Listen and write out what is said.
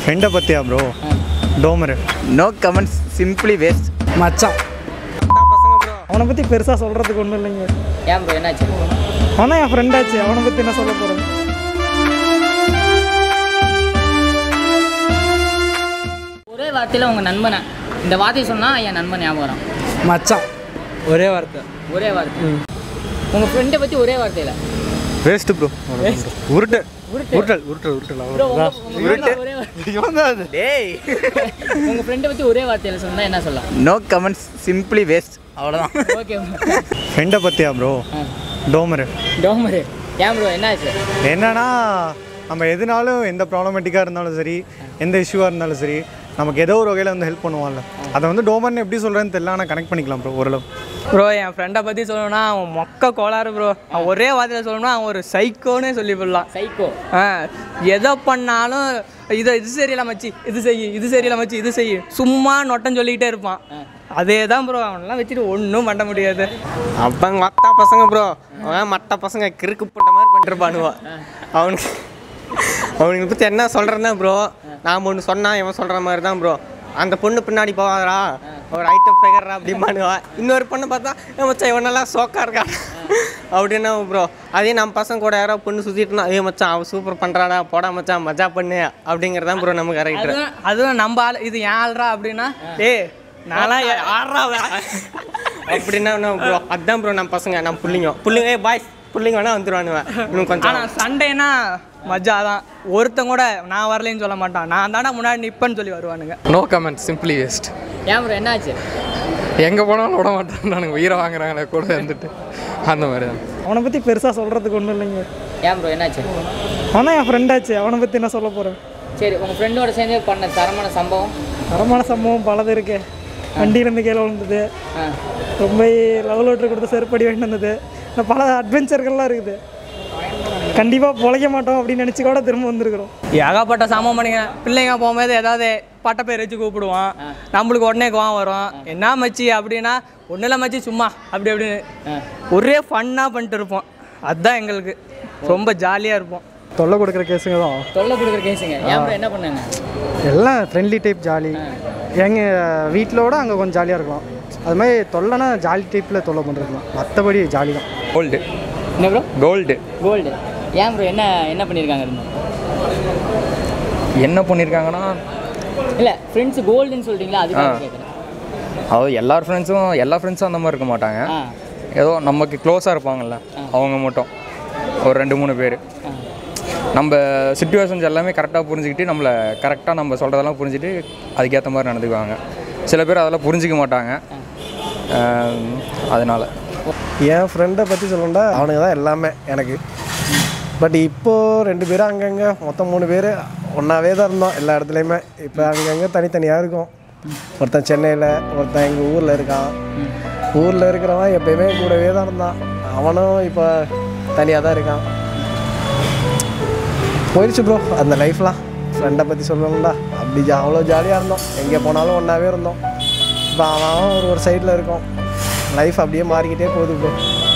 ஃப்ரெண்டை பற்றியா ப்ரோ டோமரு நோ கமெண்ட்ஸ் சிம்பிளி வேஸ்ட் மச்சான் அவனை பற்றி பெருசாக சொல்கிறதுக்கு ஒன்றும் இல்லைங்க ஏன் ப்ரோ என்னாச்சு அவன் தான் என் ஃப்ரெண்டாச்சு அவனை பற்றி என்ன சொல்ல போகிறேன் ஒரே வார்த்தையில் உங்கள் நண்பனை இந்த வார்த்தையை சொன்னால் என் நண்பன் ஞாபகம் வரும் மச்சான் ஒரே வார்த்தை ஒரே வார்த்தை உங்கள் ஃப்ரெண்டை பற்றி ஒரே வார்த்தையில் வேஸ்ட்டு ப்ரோ உருட்டு உருட்டல் உருட்டல் உருட்டல் ப்ரோ ஒரே இவன் தான் அது டேய் உங்கள் ஃப்ரெண்டை பற்றி ஒரே வார்த்தையில் சொன்னால் என்ன சொல்லலாம் நோ கமெண்ட்ஸ் சிம்பிளி வேஸ்ட் அவ்வளோதான் ஓகே ஃப்ரெண்டை பற்றியா ப்ரோ டோமரு டோமரு ஏன் ப்ரோ என்னாச்சு என்னன்னா நம்ம எதுனாலும் எந்த ப்ராப்ளமேட்டிக்காக இருந்தாலும் சரி எந்த இஷ்யூவாக இருந்தாலும் சரி நமக்கு ஏதோ ஒரு வகையில் வந்து ஹெல்ப் பண்ணுவான்ல அதை வந்து டோமர்னு எப்படி சொல்கிறேன்னு தெரியல ஆனால் கனெக்ட் பண்ணிக்கலாம் ப்ரோ ஓரளவு ப்ரோ என் ஃப்ரெண்டை பற்றி சொல்லணும்னா அவன் மொக்க கோளாறு ப்ரோ அவன் ஒரே வார்த்தையில் சொல்லணும்னா அவன் ஒரு சைக்கோன்னே சொல்லி போடலாம் சைக்கோ ஆ எதை பண்ணாலும் இதை இது சரியில்லை மச்சி இது செய் இது சரியில்லை மச்சி இது செய் சும்மா நொட்டம் சொல்லிக்கிட்டே இருப்பான் அதே தான் ப்ரோ அவனெல்லாம் வச்சுட்டு ஒன்றும் பண்ண முடியாது அப்போ மற்ற பசங்க ப்ரோ அவன் மற்ற பசங்க கிறுக்கு போட்ட மாதிரி பண்ணிருப்பானுவா அவனுக்கு அவனுக்கு பற்றி என்ன சொல்கிறேன்னா ப்ரோ நாம் ஒன்று சொன்னா இவன் சொல்கிற மாதிரி தான் ப்ரோ அந்த பொண்ணு பின்னாடி போவாதரா ஒரு ஐட்டம் ஃபெகர்ரா அப்படிம்பானுவா இன்னொரு பொண்ணு பார்த்தா "ஏய் மச்சான் இவனெல்லாம் சோக்கா இருக்கா அப்படின்னா ப்ரோ அதே நம்ம பசங்க கூட யாரோ பொண்ணு சுற்றிட்டு இருந்தா ஏ மச்சான் அவன் சூப்பர் பண்ணுறாடா போடா மச்சான் மஜா பண்ணு அப்படிங்கிறதான் ப்ரோ நமக்கு கரெக்ட் அதுவும் அதுவும் நம்ம ஆள் இது ஏன் ஆள்றா அப்படின்னா ஏய் நான்லாம் ஏ- அப்படின்னா என்ன ப்ரோ அதான் ப்ரோ நம்ம பசங்க நம்ம புள்ளிங்க புள்ளிங்க பாய்ஸ் புள்ளிங்க வேணா வந்துருவானுவேன் இன்னும் கொஞ்சம் ஆனால் சண்டேனா மஜா தான் ஒருத்தன் கூட நான் வரலைன்னு சொல்ல மாட்டான் நான் தானே முன்னாடி நிப்பேன்னு சொல்லி வருவானுங்க நோ கமெண்ட் சிம்பிளி வேஸ்ட் ஏன் ப்ரோ என்னாச்சு எங்கே போனாலும் விட மாட்டேன் நானுங்க உயிரை வாங்குறாங்களே கூட இருந்துட்டு அந்த மாதிரி தான் அவனை பற்றி பெருசாக சொல்கிறதுக்கு ஒன்றும் இல்லைங்க ஏன் ப்ரோ என்னாச்சு அவன் தான் என் ஃப்ரெண்டாச்சு அவனை பற்றி என்ன சொல்ல போகிறேன் சரி உங்கள் ஃப்ரெண்டோட சேர்ந்து பண்ண தரமான சம்பவம் தரமான சம்பவம் பலது இருக்கு வண்டியிலேருந்து கீழே விழுந்தது ஆ ரொம்ப லவ் லெட்டர் கொடுத்து செருப்படி வாங்கிட்டு வந்தது இந்த பல அட்வென்ச்சர்கள்லாம் இருக்குது கண்டிப்பாக பொழைக்க மாட்டோம் அப்படின்னு நினச்சி கூட திரும்ப வந்திருக்கிறோம் ஏகப்பட்ட சம்பவம் பண்ணிங்க பிள்ளைங்க போகும்போது ஏதாவது பட்ட பேர் வச்சு கூப்பிடுவான் நம்மளுக்கு உடனே கோவம் வரும் என்ன மச்சி அப்படின்னா ஒன்றும் இல்லை மச்சி சும்மா அப்படி அப்படின்னு ஒரே ஃபன்னாக பண்ணிட்டு இருப்போம் அதுதான் எங்களுக்கு ரொம்ப ஜாலியாக இருப்போம் தொல்லை கொடுக்குற கேஸுங்க தான் தொல்லை கொடுக்குற கேஸுங்க ஏன் ப்ரோ என்ன பண்ணாங்க எல்லாம் ஃப்ரெண்ட்லி டைப் ஜாலி எங்கள் வீட்டிலோட அங்கே கொஞ்சம் ஜாலியாக இருக்கலாம் அது மாதிரி தொல்லைனா ஜாலி டைப்பில் தொல்லை பண்ணுறதுலாம் மற்றபடி ஜாலி தான் கோல்டு என்ன ப்ரோ கோல்டு கோல்டு ஏன் ப்ரோ என்ன என்ன பண்ணியிருக்காங்க இருந்து என்ன பண்ணியிருக்காங்கன்னா இல்லை ஃப்ரெண்ட்ஸ் கோல்டுன்னு சொல்கிறீங்களா அதுக்காக ஆ. கேட்குறேன் அது எல்லார் ஃப்ரெண்ட்ஸும் எல்லா ஃப்ரெண்ட்ஸும் அந்த மாதிரி இருக்க மாட்டாங்க ஆ ஏதோ நமக்கு க்ளோஸாக இருப்பாங்கல்ல அவங்க மட்டும் ஒரு ரெண்டு மூணு பேர் நம்ம சுச்சுவேஷன்ஸ் எல்லாமே கரெக்டாக புரிஞ்சுக்கிட்டு நம்மளை கரெக்டாக நம்ம சொல்கிறதெல்லாம் புரிஞ்சுட்டு அதுக்கேற்ற மாதிரி நடந்துக்குவாங்க சில பேர் அதெல்லாம் புரிஞ்சிக்க மாட்டாங்க ஆம், அதனால என் ஃப்ரெண்டை பற்றி சொல்லணும்னா அவனுங்க தான் எல்லாமே எனக்கு பட் இப்போது ரெண்டு பேரும் அங்கங்கே மொத்தம் மூணு பேர் ஒன்றாவே தான் இருந்தோம் எல்லா இடத்துலையுமே இப்போ அங்கங்கே தனித்தனியாக இருக்கும் ஒருத்தன் சென்னையில் ஒருத்தன் எங்கள் ஊரில் இருக்கான் ஊரில் இருக்கிறவன் எப்பயுமே கூடவே தான் இருந்தான் அவனும் இப்போ தனியாக தான் இருக்கான் போயிடுச்சு ப்ரோ அந்த லைஃப்லாம் ஃப்ரெண்டை பற்றி சொல்லணும்டா அப்படி ஜா அவ்வளோ ஜாலியாக இருந்தோம் எங்கே போனாலும் ஒன்றாவே இருந்தோம் இப்போ அவன் அவன் ஒரு ஒரு சைடில் இருக்கோம் லைஃப் அப்படியே மாறிக்கிட்டே போகுது ப்ரோ